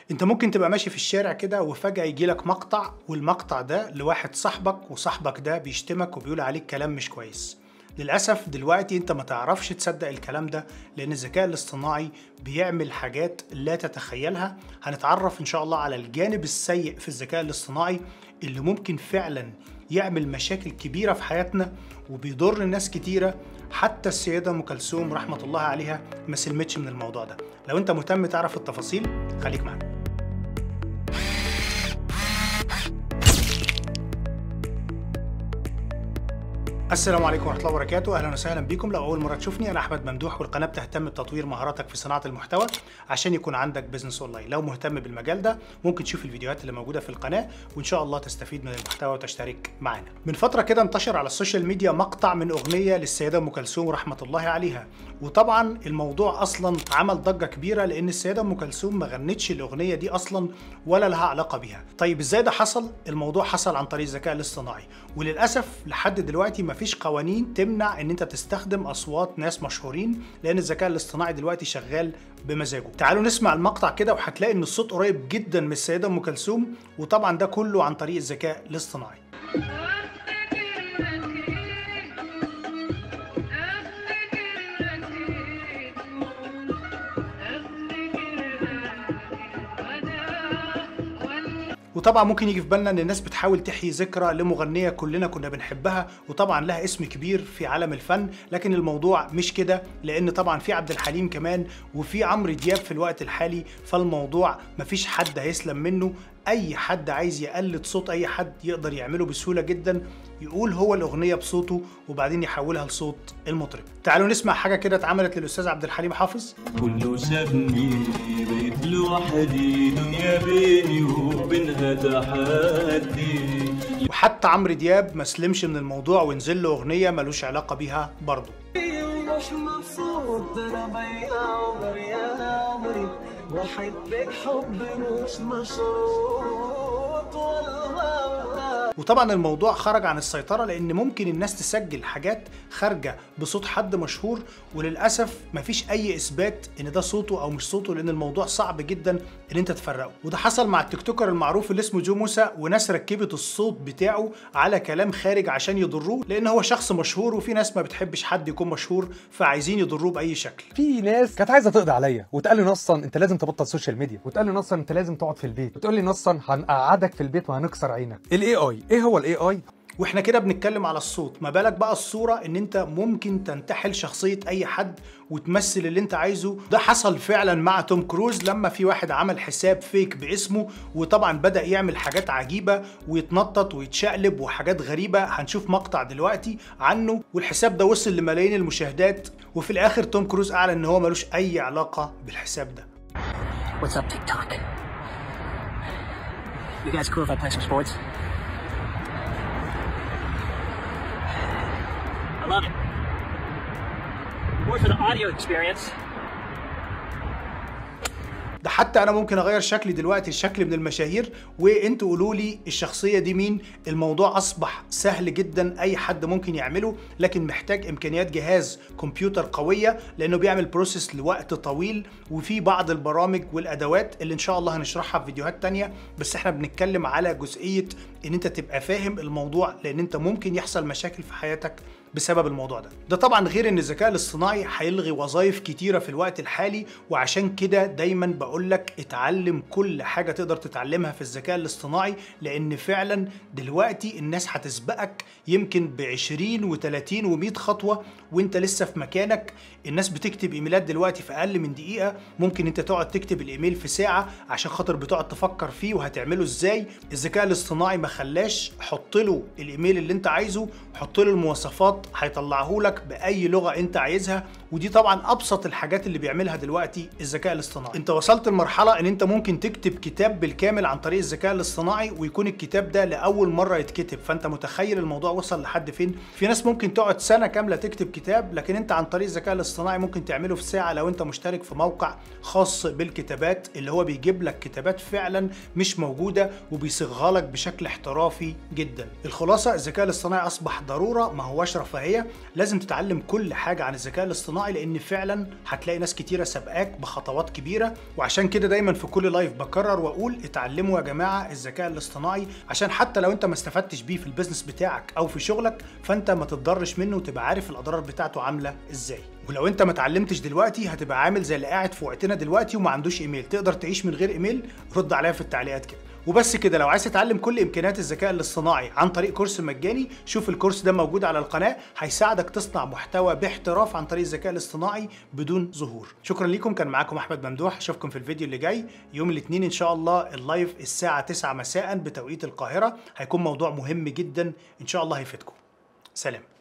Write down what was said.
انت ممكن تبقى ماشي في الشارع كده وفجأة يجيلك مقطع والمقطع ده لواحد صاحبك وصاحبك ده بيشتمك وبيقول عليك كلام مش كويس للأسف دلوقتي انت ما تعرفش تصدق الكلام ده لأن الذكاء الاصطناعي بيعمل حاجات لا تتخيلها هنتعرف إن شاء الله على الجانب السيء في الذكاء الاصطناعي اللي ممكن فعلا يعمل مشاكل كبيرة في حياتنا وبيضر ناس كتيرة حتى السيدة أم كلثوم رحمة الله عليها ما سلمتش من الموضوع ده لو انت مهتم تعرف التفاصيل خليك معانا السلام عليكم ورحمه الله وبركاته اهلا وسهلا بكم لو اول مره تشوفني انا احمد ممدوح والقناه بتهتم بتطوير مهاراتك في صناعه المحتوى عشان يكون عندك بزنس اونلاين لو مهتم بالمجال ده ممكن تشوف الفيديوهات اللي موجوده في القناه وان شاء الله تستفيد من المحتوى وتشترك معنا من فتره كده انتشر على السوشيال ميديا مقطع من اغنيه للسيده ام كلثوم رحمه الله عليها وطبعا الموضوع اصلا عمل ضجه كبيره لان السيده ام كلثوم ما غنتش الاغنيه دي اصلا ولا لها علاقه بيها طيب ازاي ده حصل الموضوع حصل عن طريق الذكاء الاصطناعي وللاسف لحد دلوقتي ما فيش قوانين تمنع ان انت تستخدم اصوات ناس مشهورين لان الذكاء الاصطناعي دلوقتي شغال بمزاجه تعالوا نسمع المقطع كده وهتلاقي ان الصوت قريب جدا من السيده ام كلثوم وطبعا ده كله عن طريق الذكاء الاصطناعي وطبعا ممكن يجي في بالنا ان الناس بتحاول تحيي ذكرى لمغنيه كلنا كنا بنحبها وطبعا لها اسم كبير في عالم الفن لكن الموضوع مش كده لان طبعا في عبد الحليم كمان وفي عمرو دياب في الوقت الحالي فالموضوع مفيش حد هيسلم منه اي حد عايز يقلد صوت اي حد يقدر يعمله بسهوله جدا يقول هو الاغنيه بصوته وبعدين يحولها لصوت المطرب تعالوا نسمع حاجه كده اتعملت للاستاذ عبد الحليم حافظ كله سابني بقيت لوحدي دنيا بيني وبينها تحدي وحتى عمرو دياب ما سلمش من الموضوع ونزل له اغنيه ملوش علاقه بيها برضه مش مبسوط ده انا بيا عمري يا عمري بحبك حب مش مشروط والله وطبعا الموضوع خرج عن السيطرة لأن ممكن الناس تسجل حاجات خارجة بصوت حد مشهور وللأسف مفيش أي إثبات إن ده صوته أو مش صوته لأن الموضوع صعب جدا إن أنت تفرقه وده حصل مع التيك توكر المعروف اللي اسمه جو موسى وناس ركبت الصوت بتاعه على كلام خارج عشان يضروه لأن هو شخص مشهور وفي ناس ما بتحبش حد يكون مشهور فعايزين يضروه بأي شكل في ناس كانت عايزه تقضي عليا وتقال لي نصا انت لازم تبطل سوشيال ميديا وتقال لي نصا انت لازم تقعد في البيت وتقول لي نصا هنقعدك في البيت وهنكسر عينك الاي اي ايه هو الاي اي واحنا كده بنتكلم على الصوت ما بالك بقى الصورة ان انت ممكن تنتحل شخصية اي حد وتمثل اللي انت عايزه ده حصل فعلا مع توم كروز لما في واحد عمل حساب فيك باسمه وطبعا بدأ يعمل حاجات عجيبة ويتنطط ويتشقلب وحاجات غريبة هنشوف مقطع دلوقتي عنه والحساب ده وصل لملايين المشاهدات وفي الاخر توم كروز اعلن ان هو ملوش اي علاقة بالحساب ده What's up, TikTok? You guys cool if I play some sports? I love it. More for the audio experience. ده حتى انا ممكن اغير شكلي دلوقتي الشكل من المشاهير وانتوا قولوا لي الشخصيه دي مين الموضوع اصبح سهل جدا اي حد ممكن يعمله لكن محتاج امكانيات جهاز كمبيوتر قويه لانه بيعمل بروسيس لوقت طويل وفي بعض البرامج والادوات اللي ان شاء الله هنشرحها في فيديوهات تانية بس احنا بنتكلم على جزئيه ان انت تبقى فاهم الموضوع لان انت ممكن يحصل مشاكل في حياتك بسبب الموضوع ده ده طبعا غير ان الذكاء الاصطناعي هيلغي وظائف كتيره في الوقت الحالي وعشان كده دايما بقول لك اتعلم كل حاجه تقدر تتعلمها في الذكاء الاصطناعي لان فعلا دلوقتي الناس هتسبقك يمكن ب 20 و30 و100 خطوه وانت لسه في مكانك الناس بتكتب ايميلات دلوقتي في اقل من دقيقه ممكن انت تقعد تكتب الايميل في ساعه عشان خاطر بتقعد تفكر فيه وهتعمله ازاي الذكاء الاصطناعي ما خلاش حط له الايميل اللي انت عايزه حط له المواصفات هيطلعه لك باي لغه انت عايزها ودي طبعا ابسط الحاجات اللي بيعملها دلوقتي الذكاء الاصطناعي انت وصلت لمرحله ان انت ممكن تكتب كتاب بالكامل عن طريق الذكاء الاصطناعي ويكون الكتاب ده لاول مره يتكتب فانت متخيل الموضوع وصل لحد فين في ناس ممكن تقعد سنه كامله تكتب كتاب لكن انت عن طريق الذكاء الاصطناعي ممكن تعمله في ساعه لو انت مشترك في موقع خاص بالكتابات اللي هو بيجيب لك كتابات فعلا مش موجوده وبيصيغها لك بشكل احترافي جدا الخلاصه الذكاء الاصطناعي اصبح ضروره ما هوش رفاهيه لازم تتعلم كل حاجه عن الذكاء الاصطناعي الاصطناعي لان فعلا هتلاقي ناس كتيره سابقاك بخطوات كبيره وعشان كده دايما في كل لايف بكرر واقول اتعلموا يا جماعه الذكاء الاصطناعي عشان حتى لو انت ما استفدتش بيه في البيزنس بتاعك او في شغلك فانت ما تتضرش منه وتبقى عارف الاضرار بتاعته عامله ازاي ولو انت ما اتعلمتش دلوقتي هتبقى عامل زي اللي قاعد في وقتنا دلوقتي وما عندوش ايميل تقدر تعيش من غير ايميل رد عليا في التعليقات كده وبس كده لو عايز تتعلم كل امكانيات الذكاء الاصطناعي عن طريق كورس مجاني شوف الكورس ده موجود على القناه هيساعدك تصنع محتوى باحتراف عن طريق الذكاء الاصطناعي بدون ظهور شكرا ليكم كان معاكم احمد ممدوح اشوفكم في الفيديو اللي جاي يوم الاثنين ان شاء الله اللايف الساعه 9 مساء بتوقيت القاهره هيكون موضوع مهم جدا ان شاء الله هيفيدكم سلام